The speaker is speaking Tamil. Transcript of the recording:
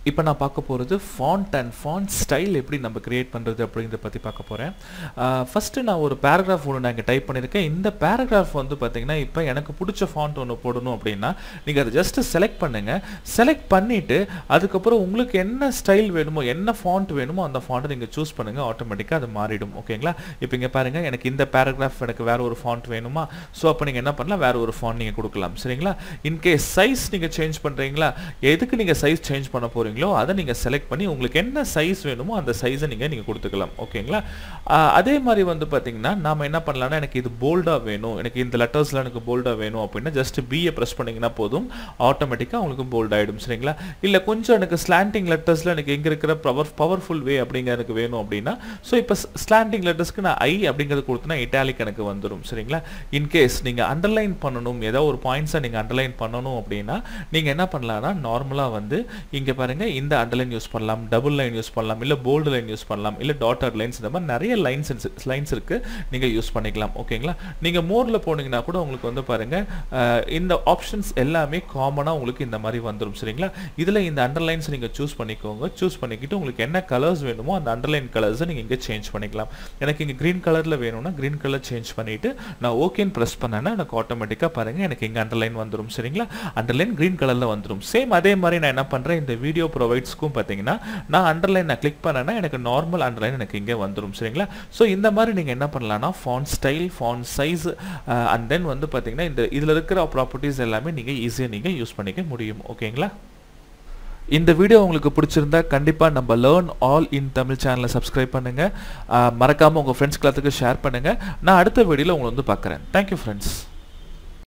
இப்போ நான் பார்க்க போகிறது ஃபாண்ட் அண்ட் ஃபாண்ட் ஸ்டைல் எப்படி நம்ம கிரியேட் பண்ணுறது அப்படிங்கிறத பற்றி பார்க்க போகிறேன் ஃபஸ்ட்டு நான் ஒரு பேராகிராஃப் ஒன்று நான் இங்கே டைப் பண்ணியிருக்கேன் இந்த பேராகிராஃப் வந்து பார்த்தீங்கன்னா இப்போ எனக்கு பிடிச்ச ஃபாண்ட் ஒன்று போடணும் அப்படின்னா நீங்கள் அதை ஜஸ்ட்டு செலக்ட் பண்ணுங்கள் செலக்ட் பண்ணிவிட்டு அதுக்கப்புறம் உங்களுக்கு என்ன ஸ்டைல் வேணுமோ என்ன ஃபாண்ட் வேணுமோ அந்த ஃபாண்ட்டை நீங்கள் சூஸ் பண்ணுங்கள் ஆட்டோமேட்டிக்காக அது மாறிடும் ஓகேங்களா இப்போ இங்கே பாருங்கள் எனக்கு இந்த பேராகிராஃப் எனக்கு வேறு ஒரு ஃபாண்ட் வேணுமா ஸோ அப்போ நீங்கள் என்ன பண்ணலாம் வேறு ஒரு ஃபாண்ட் நீங்கள் கொடுக்கலாம் சரிங்களா இன்கேஸ் சைஸ் நீங்கள் சேஞ்ச் பண்ணுறீங்களா எதுக்கு நீங்கள் சைஸ் சேஞ்ச் பண்ண போகிறீங்களோ அதை நீங்கள் செலக்ட் பண்ணி உங்களுக்கு என்ன சைஸ் வேணுமோ அந்த சைஸை நீங்கள் நீங்கள் கொடுத்துக்கலாம் ஓகேங்களா ஆஹ் அதே மாதிரி வந்து பார்த்தீங்கன்னா நாம என்ன பண்ணலாம்னா எனக்கு இது போல்டாக வேணும் எனக்கு இந்த லெட்டர்ஸில் எனக்கு போல்டாக வேணும் அப்படின்னா ஜஸ்ட் பிஏ ப்ரெஸ் பண்ணிங்கன்னா போதும் ஆட்டோமேட்டிக்காக உங்களுக்கு போல்ட் ஆகிடும் சரிங்களா இல்லை கொஞ்சம் எனக்கு ஸ்லாண்டிங் லெட்டர்ஸில் எனக்கு எங்கே இருக்கிற பவர் பவர்ஃபுல் வே அப்படிங்க எனக்கு வேணும் அப்படின்னா ஸோ இப்போ ஸ்லாண்டிங் லெட்டர்ஸ்க்கு நான் ஐ அப்படிங்கிறது கொடுத்தனா இட்டாலிக் எனக்கு வந்துடும் சரிங்களா இன்கேஸ் நீங்கள் அண்டர்லைன் பண்ணணும் ஏதோ ஒரு பாயிண்ட்ஸை நீங்கள் அண்டர்லைன் பண்ணணும் அப்படின்னா நீங்கள் என்ன பண்ணலாம்னா நார்மலாக வந்து இங்கே பாருங்கள் இந்த அண்டர்லைன் யூஸ் பண்ணலாம் டபுள் லைன் யூஸ் பண்ணலாம் இல்லை போல்டு லைன் யூஸ் பண்ணலாம் இல்லை டாட்டர் லைன்ஸ் இந்த மாதிரி நிறைய லைன்ஸ் லைன்ஸ் இருக்குது நீங்கள் யூஸ் பண்ணிக்கலாம் ஓகேங்களா நீங்கள் மோரில் போனீங்கன்னா கூட உங்களுக்கு வந்து பாருங்கள் அஹ், இந்த ஆப்ஷன்ஸ் எல்லாமே காமனாக உங்களுக்கு இந்த மாதிரி வந்துடும் சரிங்களா இதில் இந்த அண்டர்லைன்ஸ் நீங்கள் சூஸ் பண்ணிக்கோங்க சூஸ் பண்ணிக்கிட்டு உங்களுக்கு என்ன கலர்ஸ் வேணுமோ அந்த அண்டர்லைன் கலர்ஸை நீங்கள் இங்கே சேஞ்ச் பண்ணிக்கலாம் எனக்கு இங்கே க்ரீன் கலரில் வேணும்னா க்ரீன் கலர் சேஞ்ச் பண்ணிவிட்டு நான் ஓகேன்னு ப்ரெஸ் பண்ணேன்னா எனக்கு ஆட்டோமேட்டிக்காக பாருங்கள் எனக்கு இங்கே அண்டர்லைன் வந்துடும் சரிங்களா அண்டர்லைன் க்ரீன் கலரில் வந்துடும் சேம் அதே மாதிரி நான் என்ன பண்ணுறேன் இந்த வீடியோ ப்ரொவைட்ஸ்க்கும் பார்த்தீங்கன்னா நான் அண்டர்லைன் நான் கிளிக் பண்ணேன்னா எனக்கு நார்மல் அண்டர்லைன் எனக்கு இங்கே வந்துடும் சரிங்களா ஸோ இந்த மாதிரி நீங்கள் என்ன பண்ணலாம்னா font style font size and then வந்து பார்த்தீங்கன்னா இந்த இதில் இருக்கிற ப்ராப்பர்ட்டிஸ் எல்லாமே நீங்கள் ஈஸியாக நீங்கள் யூஸ் பண்ணிக்க முடியும் ஓகேங்களா இந்த வீடியோ உங்களுக்கு பிடிச்சிருந்தா கண்டிப்பாக நம்ம லேர்ன் ஆல் இன் தமிழ் சேனலை சப்ஸ்கிரைப் பண்ணுங்கள் மறக்காமல் உங்கள் ஃப்ரெண்ட்ஸ் எல்லாத்துக்கும் ஷேர் பண்ணுங்கள் நான் அடுத்த வீடியோவில் உங்களை வந்து பார்க்குறேன் தேங்க்யூ ஃப்ரெண்ட்ஸ்